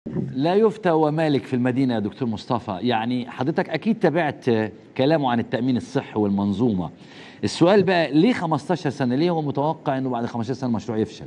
لا يفتى ومالك في المدينة يا دكتور مصطفى يعني حضرتك أكيد تابعت كلامه عن التأمين الصحي والمنظومة السؤال بقى ليه 15 سنة ليه هو متوقع أنه بعد 15 سنة المشروع يفشل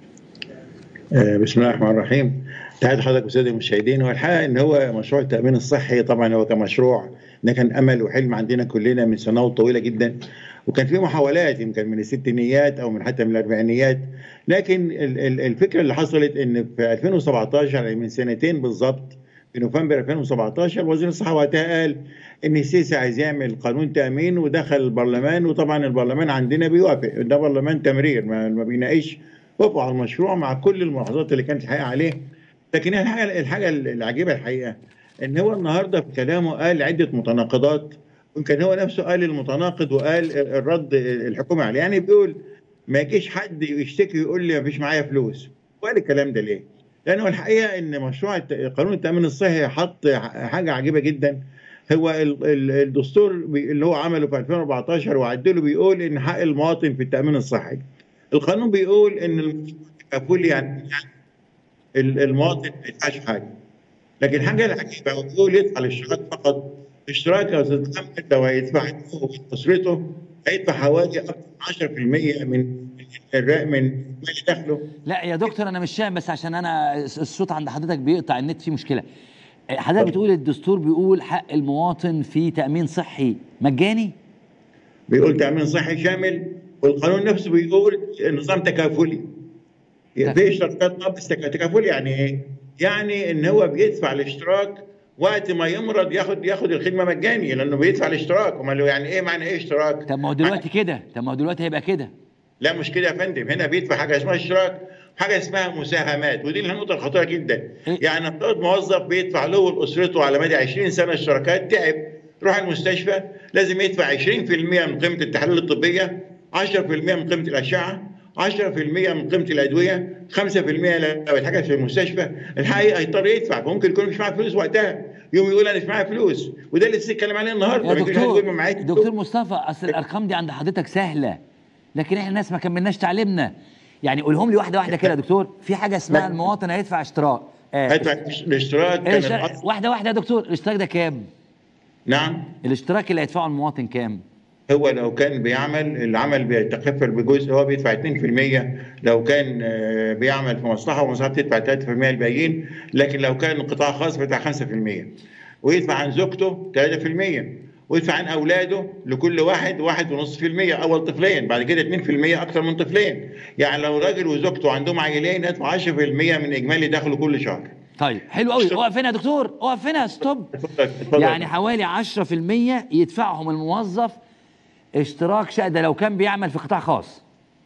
آه، بسم الله الرحمن الرحيم تحية حضرتك والساده المشاهدين هو الحقيقه ان هو مشروع التامين الصحي طبعا هو كمشروع ده كان امل وحلم عندنا كلنا من سنوات طويله جدا وكان في محاولات يمكن من الستينيات او من حتى من الاربعينيات لكن ال- ال- الفكره اللي حصلت ان في 2017 يعني من سنتين بالظبط في نوفمبر 2017 وزير الصحه وقتها قال ان السيسي عايز يعمل قانون تامين ودخل البرلمان وطبعا البرلمان عندنا بيوافق ده برلمان تمرير ما, ما بيناقش وافقوا على المشروع مع كل الملاحظات اللي كانت الحقيقه عليه لكن هي الحاجه الحاجه العجيبه الحقيقه ان هو النهارده في كلامه قال عده متناقضات ويمكن هو نفسه قال المتناقض وقال الرد الحكومي عليه يعني بيقول ما يجيش حد يشتكي ويقول لي ما فيش معايا فلوس وقال الكلام ده ليه؟ لانه الحقيقه ان مشروع الت- قانون التامين الصحي حط حاجه عجيبه جدا هو ال- ال- الدستور بي- اللي هو عمله في 2014 وعدله بيقول ان حق المواطن في التامين الصحي القانون بيقول ان المسؤول يعني ال- المواطن ما يدفعش حاجه لكن الحاجه العجيبه هو بيقول يدفع الاشتراك فقط اشتراك يا استاذ محمد لو هيدفع هو واسرته هيدفع حوالي اكثر من 10% من الرا- من مالي دخله لا يا دكتور أنا مش فاهم بس عشان أنا الصوت عند حضرتك بيقطع النت فيه مشكلة حضرتك بتقول الدستور بيقول حق المواطن في تأمين صحي مجاني بيقول تامين صحي شامل والقانون نفسه بيقول نظام تكافلي في اشتراكات طب بس تك- تكافلي يعني ايه؟ يعني ان هو بيدفع الاشتراك وقت ما يمرض ياخد ياخد الخدمه مجاني لانه بيدفع الاشتراك امال يعني ايه معنى ايه اشتراك؟ طب ما هو دلوقتي كده طب ما هو دلوقتي هيبقى كده لا مش كده يا فندم هنا بيدفع حاجه اسمها اشتراك وحاجه اسمها مساهمات ودي النقطه الخطيره جدا إيه؟ يعني نفترض موظف بيدفع له ولاسرته على مدى 20 سنه اشتراكات تعب روح المستشفى لازم يدفع 20% من قيمه التحاليل الطبيه 10% من قيمه الاشعه 10% من قيمه الادويه 5% لو اتحجز في المستشفى الحقيقه هيضطر يدفع فممكن يكون مش معاه فلوس وقتها يوم يقول انا مش معايا فلوس وده اللي لسه اتكلم عليه النهارده يا ما يجيش حد يقول ما معايا دكتور دكتور مصطفى اصل الارقام دي عند حضرتك سهله لكن احنا الناس ما كملناش تعليمنا يعني قولهم لي واحده واحده كده يا دكتور في حاجه اسمها لا. المواطن هيدفع اشتراك آه. هدفع الاشتراك كان الاشتراك- الأصل- واحده واحده يا دكتور الاشتراك ده كام نعم الاشتراك اللي هيدفعه المواطن كام هو لو كان بيعمل العمل بيتكفل بجزء هو بيدفع 2% لو كان آه، بيعمل في مصلحه ومصلحه بتدفع 3% الباقيين لكن لو كان قطاع خاص بيدفع 5% ويدفع عن زوجته 3% ويدفع عن اولاده لكل واحد 1.5% اول طفلين بعد كده 2% اكثر من طفلين يعني لو راجل وزوجته عندهم عائلين يدفع 10% من اجمالي دخله كل شهر طيب حلو قوي اقف هنا يا دكتور اقف هنا ستوب اتفضل اتفضل يعني حوالي 10% يدفعهم الموظف اشتراك شقه ده لو كان بيعمل في قطاع خاص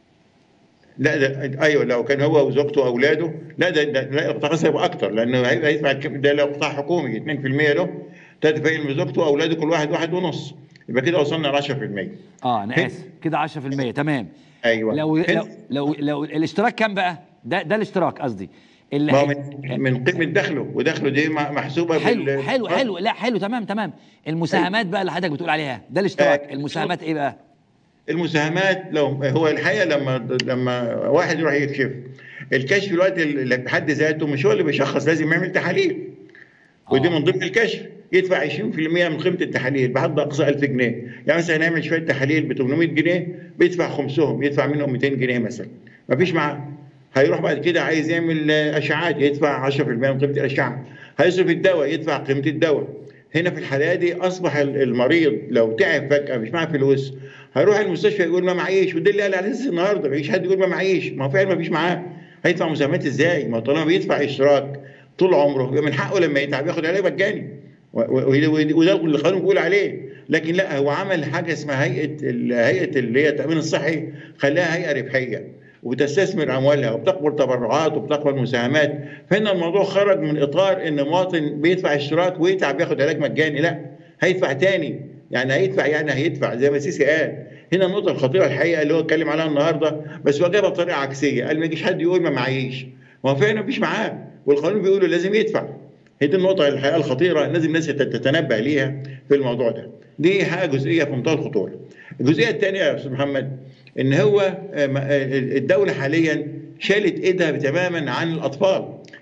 لا ده ايوه لو كان هو وزوجته واولاده لا ده, ده لا القطاع الخاص هيبقى اكتر لانه هيبقى هيدفع الكم- ده لو قطاع حكومي 2% له 3% لزوجته واولاده كل واحد واحد ونص يبقى كده وصلنا ل 10% اه انا اسف كده 10% تمام ايوه لو هنا- لو لو, لو الاشتراك كام بقى ده ده الاشتراك قصدي اللي ما هو هي- من من قيمه دخله ودخله دي م- محسوبه حلو بال- حلو حلو لا حلو تمام تمام المساهمات بقى اللي حضرتك بتقول عليها ده الاشتراك آه. المساهمات ايه بقى المساهمات لو هو الحقيقه لما لما واحد يروح يكشف الكشف الوقت اللي بحد ذاته مش هو اللي بيشخص لازم يعمل تحاليل ودي آه. من ضمن الكشف يدفع 20% من قيمه التحاليل بحد اقصى 1000 جنيه يعني مثلا هنعمل شويه تحاليل ب 800 جنيه بيدفع خمسهم يدفع منهم 200 جنيه مثلا ما فيش معاه هيروح بعد كده عايز يعمل آه، اشعاعات يدفع 10% من قيمه الاشعه هيصرف الدواء يدفع قيمه الدواء هنا في الحالة دي اصبح ال- المريض لو تعب فجاه مش معاه فلوس هيروح المستشفى يقول ما معيش وده اللي قال على اساس النهارده ما فيش حد يقول ما معيش ما هو فعلا ما فيش معاه هيدفع مساهمات ازاي؟ ما هو طالما بيدفع اشتراك طول عمره يبقى من حقه لما يتعب ياخد علاج مجاني و- و- وده وده اللي القانون بيقول عليه لكن لا هو عمل حاجه اسمها هيئه ال- هيئه اللي هي التامين الصحي خلاها هيئه ربحيه وبتستثمر اموالها وبتقبل تبرعات وبتقبل مساهمات فهنا الموضوع خرج من اطار ان مواطن بيدفع اشتراك ويتعب ياخد علاج مجاني لا هيدفع تاني يعني هيدفع يعني هيدفع زي ما سيسي قال هنا النقطه الخطيره الحقيقه اللي هو اتكلم عليها النهارده بس هو جابها بطريقه عكسيه قال ما يجيش حد يقول ما معيش ما هو فعلا مفيش معاه والقانون بيقول له لازم يدفع هي دي النقطة الحقيقة الخطيرة لازم الناس تتنبه ليها في الموضوع ده. دي حاجة جزئية في منتهى الخطورة. الجزئية الثانية يا أستاذ محمد إن هو آه، م- آه، الدولة حاليا شالت إيدها تماما عن الأطفال.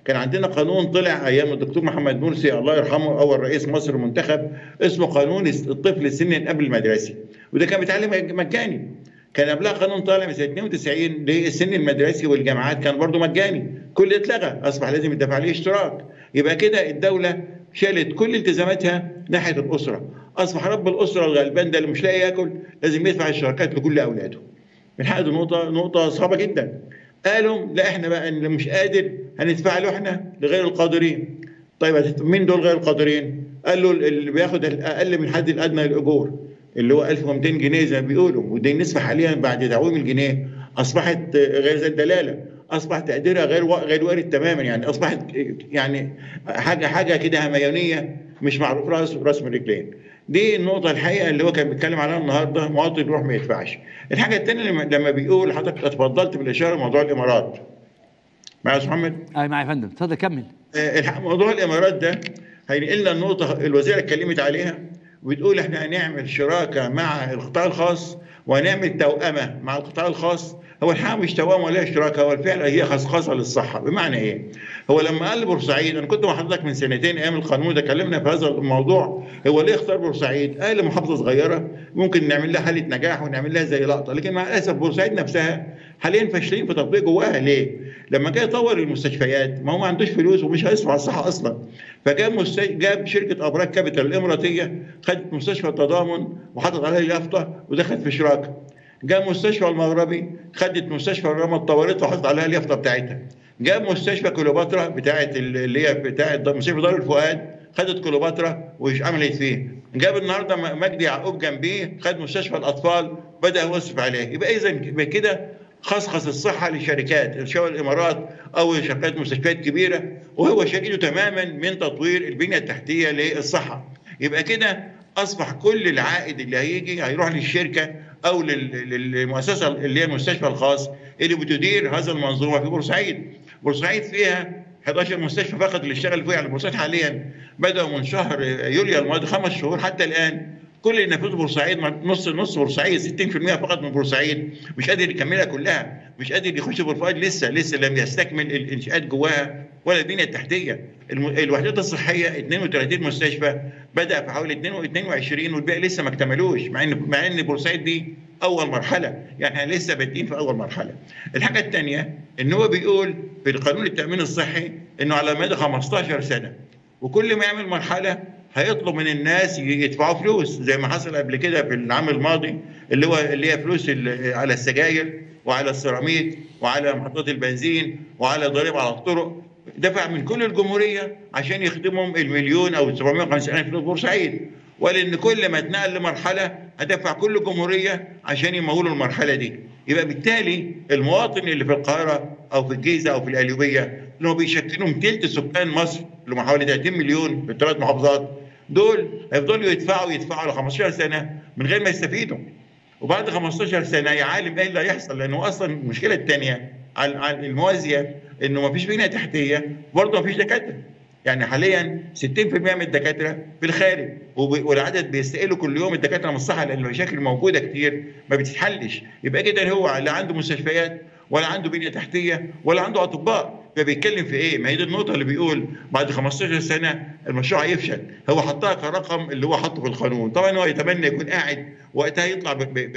كان عندنا قانون طلع ايام الدكتور محمد مرسي الله يرحمه اول رئيس مصر المنتخب اسمه قانون الطفل السن قبل المدرسي وده كان بيتعلم مجاني كان قبلها قانون طالع من سنه 92 للسن المدرسي والجامعات كان برضه مجاني كل اتلغى اصبح لازم يدفع عليه اشتراك يبقى كده الدوله شالت كل التزاماتها ناحيه الاسره اصبح رب الاسره الغلبان ده اللي مش لاقي ياكل لازم يدفع الشراكات لكل اولاده من حق نقطه نقطه صعبه جدا قالوا لا احنا بقى اللي مش قادر هندفع له احنا لغير القادرين طيب مين دول غير القادرين قال له اللي بياخد اقل من الحد الادنى للاجور اللي هو 1200 جنيه زي ما بيقولوا ودي النسبه حاليا بعد تعويم الجنيه اصبحت غير ذات دلاله اصبح تقديرها غير غير وارد تماما يعني اصبحت يعني حاجه حاجه كده هميونيه مش معروف راس راس من رجلين دي النقطة الحقيقة اللي هو كان بيتكلم عليها النهاردة مواطن يروح ما يدفعش. الحاجة الثانية لما بيقول حضرتك اتفضلت بالإشارة موضوع الإمارات. معايا يا محمد؟ أي معايا يا فندم، اتفضل كمل. آه موضوع الإمارات ده هينقلنا النقطة الوزيرة اتكلمت عليها وتقول احنا هنعمل شراكة مع القطاع الخاص وهنعمل توأمة مع القطاع الخاص هو الحقيقه مش توأم ولا اشتراك هو الفعل هي خصخصه للصحه بمعنى ايه؟ هو لما قال بورسعيد انا كنت مع حضرتك من سنتين ايام القانون ده اتكلمنا في هذا الموضوع هو ليه اختار بورسعيد؟ قال محافظه صغيره ممكن نعمل لها حاله نجاح ونعمل لها زي لقطه لكن مع الاسف بورسعيد نفسها حاليا فاشلين في تطبيق جواها ليه؟ لما جه يطور المستشفيات ما هو ما عندوش فلوس ومش هيصرف على الصحه اصلا فجاب مست... جاب شركه ابراج كابيتال الاماراتيه خدت مستشفى التضامن وحطت عليها اليافطه ودخلت في شراكه جاب مستشفى المغربي خدت مستشفى الرمى اتطورت وحطت عليها اليافطه بتاعتها جاب مستشفى كليوباترا بتاعت اللي هي بتاعت مستشفى دار الفؤاد خدت كليوباترا وعملت فيه جاب النهارده مجدي يعقوب جنبيه خد مستشفى الاطفال بدا يوصف عليه يبقى اذا كده خصخص الصحه لشركات سواء الامارات او شركات مستشفيات كبيره وهو شديد تماما من تطوير البنيه التحتيه للصحه يبقى كده اصبح كل العائد اللي هيجي هيروح للشركه او للمؤسسه اللي هي المستشفى الخاص اللي بتدير هذا المنظومه في بورسعيد. بورسعيد فيها 11 مستشفى فقط اللي اشتغل فيها يعني بورسعيد حاليا بداوا من شهر يوليو الماضي خمس شهور حتى الان كل اللي نفذه بورسعيد نص نص بورسعيد 60% فقط من بورسعيد مش قادر يكملها كلها مش قادر يخش بورفؤاد لسه لسه لم يستكمل الانشاءات جواها ولا البنيه التحتيه الوحدات الصحيه 32 مستشفى بدا في حوالي 22 والباقي لسه ما اكتملوش مع ان مع ان بورسعيد دي اول مرحله يعني احنا لسه بادئين في اول مرحله الحاجه الثانيه ان هو بيقول في قانون التامين الصحي انه على مدى 15 سنه وكل ما يعمل مرحله هيطلب من الناس يدفعوا فلوس زي ما حصل قبل كده في العام الماضي اللي هو اللي هي فلوس على السجاير وعلى السيراميك وعلى محطات البنزين وعلى ضريبه على الطرق دفع من كل الجمهوريه عشان يخدمهم المليون او 750 الف فلوس بورسعيد ولان كل ما اتنقل لمرحله هدفع كل جمهوريه عشان يمولوا المرحله دي يبقى بالتالي المواطن اللي في القاهره او في الجيزه او في القليوبيه اللي هو بيشكلوا ثلث سكان مصر اللي هم حوالي 30 مليون في الثلاث محافظات دول هيفضلوا يدفعوا يدفعوا ل 15 سنه من غير ما يستفيدوا وبعد 15 سنه يا عالم ايه اللي هيحصل لانه اصلا المشكله الثانيه على الموازيه انه ما فيش بنيه تحتيه برضه ما فيش دكاتره يعني حاليا 60% من الدكاتره في الخارج والعدد بيستقلوا كل يوم الدكاتره من الصحه لان المشاكل موجوده كتير ما بتتحلش يبقى كده هو لا عنده مستشفيات ولا عنده بنيه تحتيه ولا عنده اطباء فبيتكلم في ايه؟ ما هي دي النقطه اللي بيقول بعد 15 سنه المشروع هيفشل هو حطها كرقم اللي هو حطه في القانون طبعا هو يتمنى يكون قاعد وقتها يطلع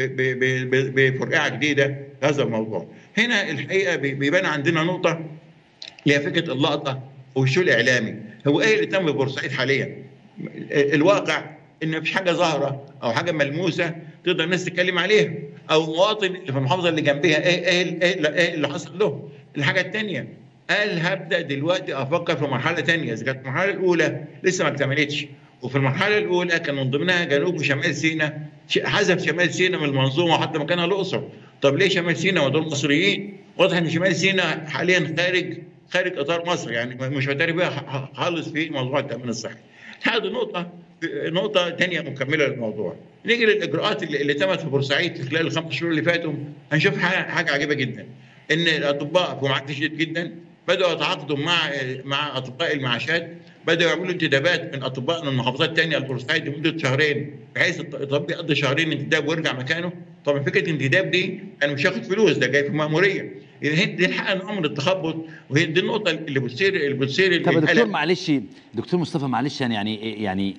بفرقعه جديده هذا الموضوع هنا الحقيقه بيبان عندنا نقطه اللي هي فكره اللقطه والشو الاعلامي هو ايه اللي تم في بورسعيد حاليا الواقع ان مفيش حاجه ظاهره او حاجه ملموسه تقدر الناس تتكلم عليها او مواطن اللي في المحافظه اللي جنبها ايه ايه ايه, إيه اللي حصل له الحاجه الثانيه قال هبدا دلوقتي افكر في مرحله ثانيه اذا كانت المرحله الاولى لسه ما اكتملتش وفي المرحله الاولى كان من ضمنها جنوب وشمال سيناء حذف شمال سيناء من المنظومه وحتى مكانها الاقصر طب ليه شمال سيناء ودول مصريين واضح ان شمال سيناء حاليا خارج خارج اطار مصر يعني مش معترف بيها خالص في موضوع التامين الصحي هذه نقطه نقطه ثانيه مكمله للموضوع نيجي للاجراءات اللي, اللي تمت في بورسعيد في خلال الخمس شهور اللي فاتوا هنشوف حاجه عجيبه جدا ان الاطباء في معدل شديد جدا بداوا يتعاقدوا مع مع اطباء المعاشات بداوا يعملوا انتدابات من اطباء من المحافظات الثانيه البورسعيد لمده شهرين بحيث الطبيب يقضي شهرين انتداب ويرجع مكانه طبعا فكره الانتداب دي انا مش هاخد فلوس ده جاي في ماموريه هي دي الحقيقه نوع من التخبط وهي دي النقطه اللي بتصير اللي بتصير طب يا دكتور القلق. معلش دكتور مصطفى معلش يعني يعني يعني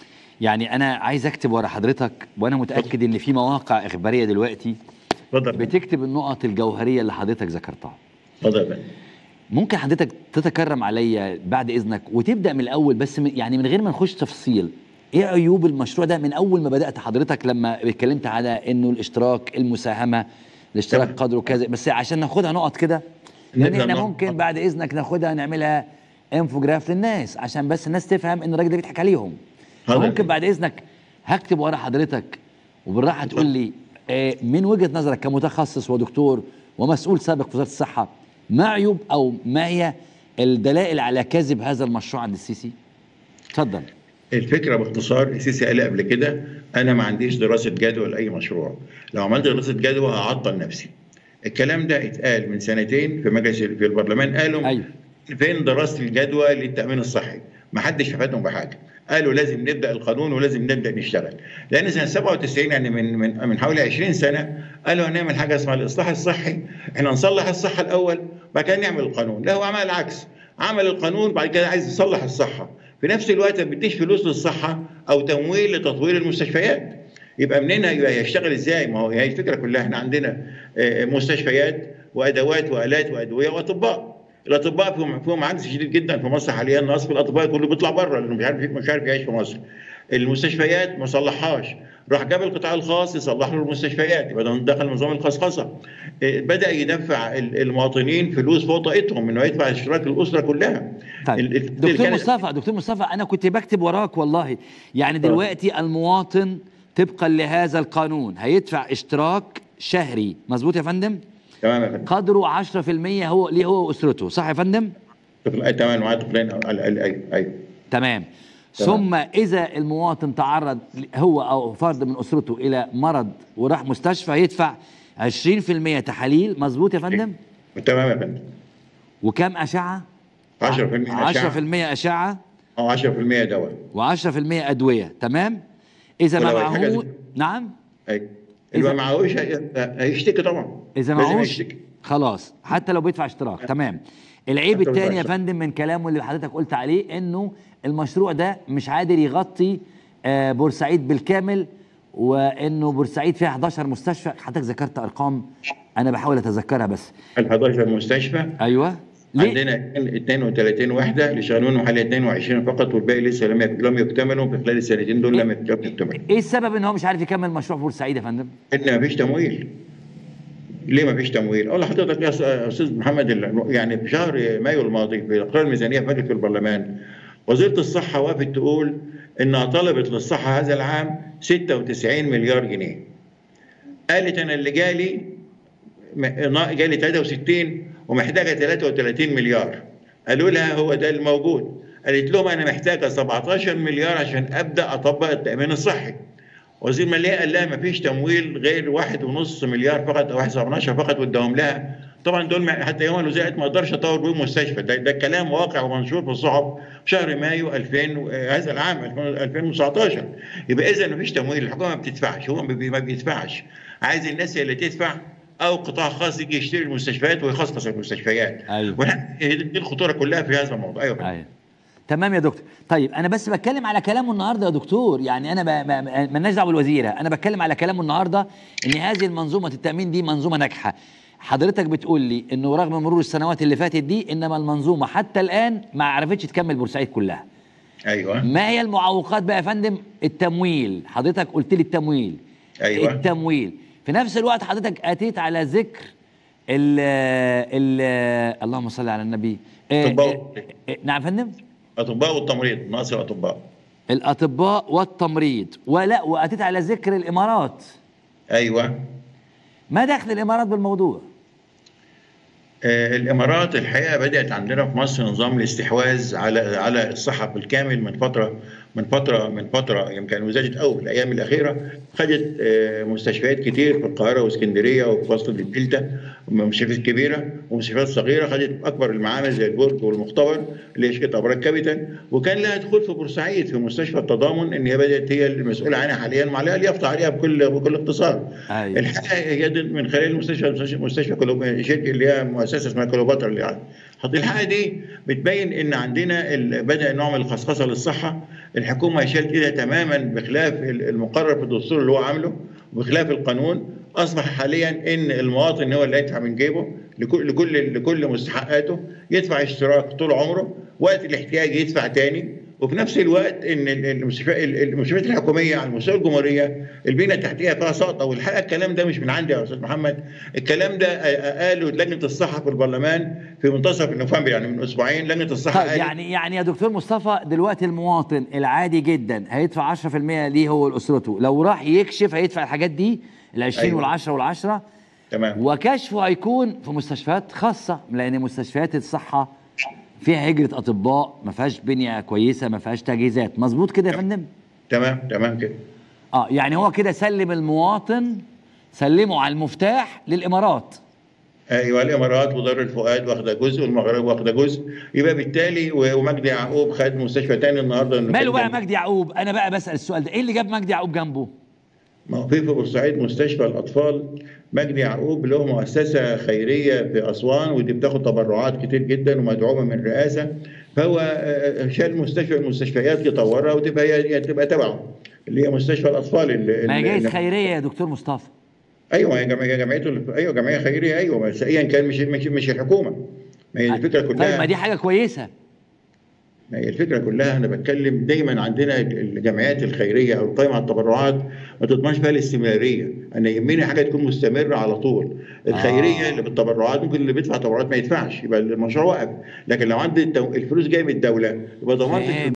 يعني انا عايز اكتب ورا حضرتك وانا متاكد ان في مواقع اخباريه دلوقتي اتفضل بتكتب النقط الجوهريه اللي حضرتك ذكرتها اتفضل يا فندم. ممكن حضرتك تتكرم عليا بعد اذنك وتبدا من الاول بس من يعني من غير ما نخش تفصيل ايه عيوب المشروع ده من اول ما بدات حضرتك لما اتكلمت على انه الاشتراك المساهمه الاشتراك تمام. قدره كذا بس عشان ناخدها نقط كده لان نبدأ احنا نقط. ممكن بعد اذنك ناخدها نعملها انفوجراف للناس عشان بس الناس تفهم ان الراجل ده بيضحك عليهم حاضر. ممكن بعد اذنك هكتب ورا حضرتك وبالراحه تقول لي آه، من وجهه نظرك كمتخصص ودكتور ومسؤول سابق في وزاره الصحه ما عيوب او ما هي الدلائل على كذب هذا المشروع عند السيسي؟ اتفضل الفكره باختصار السيسي قال قبل كده انا ما عنديش دراسه جدوى لاي مشروع لو عملت دراسه جدوى هعطل نفسي الكلام ده اتقال من سنتين في مجلس في البرلمان قالوا ايوه فين دراسه الجدوى للتامين الصحي ما حدش فادهم بحاجه قالوا لازم نبدا القانون ولازم نبدا نشتغل لان سنه 97 يعني من من من حوالي 20 سنه قالوا هنعمل حاجه اسمها الاصلاح الصحي احنا نصلح الصحه الاول بعد كده نعمل القانون لا هو عمل العكس عمل القانون بعد كده عايز يصلح الصحه في نفس الوقت ما بيديش فلوس للصحه او تمويل لتطوير المستشفيات يبقى منين هي- هيشتغل ازاي ما هو هي الفكره كلها احنا عندنا آه، مستشفيات وادوات والات وادويه واطباء الاطباء فيهم فيهم عجز شديد جدا في مصر حاليا نصف الاطباء كله بيطلع بره لانه مش عارف مش عارف يعيش في مصر المستشفيات ما صلحهاش راح جاب القطاع الخاص يصلح له المستشفيات يبقى ده دخل نظام الخصخصه إيه، بدا يدفع ال- المواطنين فلوس فوق طاقتهم انه يدفع اشتراك الاسره كلها طيب ال- ال- دكتور كان- مصطفى دكتور مصطفى انا كنت بكتب وراك والله يعني دلوقتي المواطن طبقا لهذا القانون هيدفع اشتراك شهري مظبوط يا فندم تمام يا فندم قدره 10% هو ليه هو واسرته صح يا فندم طفل- أي تمام معاه طفلين أو- ال- ال- ايوه ايوه تمام تمام. ثم اذا المواطن تعرض هو او فرد من اسرته الى مرض وراح مستشفى يدفع 20% تحاليل مظبوط يا فندم تمام يا فندم وكم اشعه 10% أشعة 10% اشعه او 10% دواء و10% ادويه تمام اذا ما ولو الحاجة معهوش دي- نعم ايوه اللي إذا- ما معهوش هي- هيشتكي طبعا اذا لازم معهوش يشتكي. خلاص حتى لو بيدفع اشتراك تمام العيب حتى لو الثاني يا بيدفع فندم من كلامه اللي حضرتك قلت عليه انه المشروع ده مش قادر يغطي آه، بورسعيد بالكامل وانه بورسعيد فيها 11 مستشفى حضرتك ذكرت ارقام انا بحاول اتذكرها بس ال 11 مستشفى ايوه ليه عندنا 32 وحده اللي شغالين منهم حوالي 22 فقط والباقي لسه لم يك- لم يكتملوا في خلال السنتين دول لم يك- يكتملوا ايه السبب ان هو مش عارف يكمل مشروع في بورسعيد يا فندم ان مفيش تمويل ليه مفيش تمويل؟ اقول لحضرتك يا أس- استاذ محمد ال- يعني في شهر مايو الماضي في اقرار الميزانيه في مجلس البرلمان وزيره الصحه وقفت تقول انها طلبت للصحه هذا العام 96 مليار جنيه. قالت انا اللي جالي م- نا- جالي 63 ومحتاجه 33 مليار. قالوا لها هو ده الموجود. قالت لهم انا محتاجه 17 مليار عشان ابدا اطبق التامين الصحي. وزير الماليه قال لها ما فيش تمويل غير واحد ونص مليار فقط او واحد عشر فقط واداهم لها طبعا دول ما- حتى يوم الوزاره ما اقدرش اطور بيهم مستشفى ده, ده كلام واقع ومنشور في الصحف شهر مايو 2000 و- آه، هذا العام 2019 يبقى اذا ما فيش تمويل الحكومه ما بتدفعش هو ما بي- ما بيدفعش عايز الناس هي اللي تدفع او قطاع خاص يجي يشتري المستشفيات ويخصص المستشفيات أيوة. وإحنا- هي دي الخطوره كلها في هذا الموضوع ايوه ايوه تمام يا دكتور طيب انا بس بتكلم على كلامه النهارده يا دكتور يعني انا ب- ب- مالناش دعوه بالوزيره انا بتكلم على كلامه النهارده ان هذه المنظومه التامين دي منظومه ناجحه حضرتك بتقول لي انه رغم مرور السنوات اللي فاتت دي انما المنظومه حتى الان ما عرفتش تكمل بورسعيد كلها ايوه ما هي المعوقات بقى يا فندم التمويل حضرتك قلت لي التمويل أيوة. التمويل في نفس الوقت حضرتك اتيت على ذكر ال ال اللهم صل على النبي آه، أطباء. آه، آه، نعم يا فندم اطباء والتمريض ناقص الاطباء الاطباء والتمريض ولا واتيت على ذكر الامارات ايوه ما دخل الامارات بالموضوع آه، الامارات الحقيقه بدات عندنا في مصر نظام الاستحواذ على على الصحه بالكامل من فتره من فتره من فتره يمكن وزاره او في الايام الاخيره خدت آه، مستشفيات كتير في القاهره واسكندريه وفي وسط الدلتا مستشفيات كبيره ومستشفيات صغيره خدت اكبر المعامل زي البرج والمختبر اللي هي شركه ابراج كابيتال وكان لها دخول في بورسعيد في مستشفى التضامن ان هي بدات هي المسؤوله عنها حاليا وعليها اليافطه عليها بكل بكل اختصار أيوة. الحقيقه هي دي من خلال المستشفى مستشفى- مستشفى كليو- شركه اللي هي مؤسسه اسمها كليوباترا اللي يعني حط الحقيقه دي بتبين ان عندنا ال- بدا نوع من الخصخصه للصحه الحكومه شالت ايدها تماما بخلاف ال- المقرر في الدستور اللي هو عامله وبخلاف القانون اصبح حاليا ان المواطن هو اللي يدفع من جيبه لكل لكل لكل مستحقاته يدفع اشتراك طول عمره وقت الاحتياج يدفع تاني وفي نفس الوقت ان ال- المستشفى- ال- المستشفيات الحكوميه على مستوى الجمهوريه البنيه التحتيه فيها سقطه والحقيقه الكلام ده مش من عندي يا استاذ محمد الكلام ده آه، قاله لجنه الصحه في البرلمان في منتصف نوفمبر يعني من اسبوعين لجنه الصحه طيب قالت يعني يعني يا دكتور مصطفى دلوقتي المواطن العادي جدا هيدفع 10% ليه هو لاسرته لو راح يكشف هيدفع الحاجات دي ال 20 أيوة. وال10 وال10 تمام وكشفه هيكون في مستشفيات خاصه لان مستشفيات الصحه فيها هجره اطباء ما فيهاش بنيه كويسه ما فيهاش تجهيزات مظبوط كده يا فندم تمام تمام كده اه يعني هو كده سلم المواطن سلمه على المفتاح للامارات ايوه الامارات ودار الفؤاد واخده جزء والمغرب واخده جزء يبقى بالتالي و- ومجدي يعقوب خد مستشفى تاني النهارده إنه ماله كان بقى مجدي يعقوب انا بقى بسال السؤال ده ايه اللي جاب مجدي يعقوب جنبه ما هو في في بورسعيد مستشفى الاطفال مجدي يعقوب له مؤسسه خيريه في اسوان ودي بتاخد تبرعات كتير جدا ومدعومه من الرئاسه فهو آه، شال مستشفى من المستشفيات يطورها وتبقى هي هي تبقى تبعه اللي هي مستشفى الاطفال اللي ما هي جايز اللي- خيريه يا دكتور مصطفى ايوه هي جمعيه جمعيته ايوه جمعيه خيريه ايوه بس ايا كان مش مش مش الحكومه ما هي الفكره طيب كلها ما دي حاجه كويسه ما هي الفكره كلها انا بتكلم دايما عندنا الجمعيات الخيريه او القائمه على التبرعات ما تضمنش فيها الاستمراريه انا يهمني حاجه تكون مستمره على طول الخيريه آه. اللي بالتبرعات ممكن اللي بيدفع تبرعات ما يدفعش يبقى المشروع وقف لكن لو عندي التو- الفلوس جايه من الدوله يبقى ضمنت فهمت.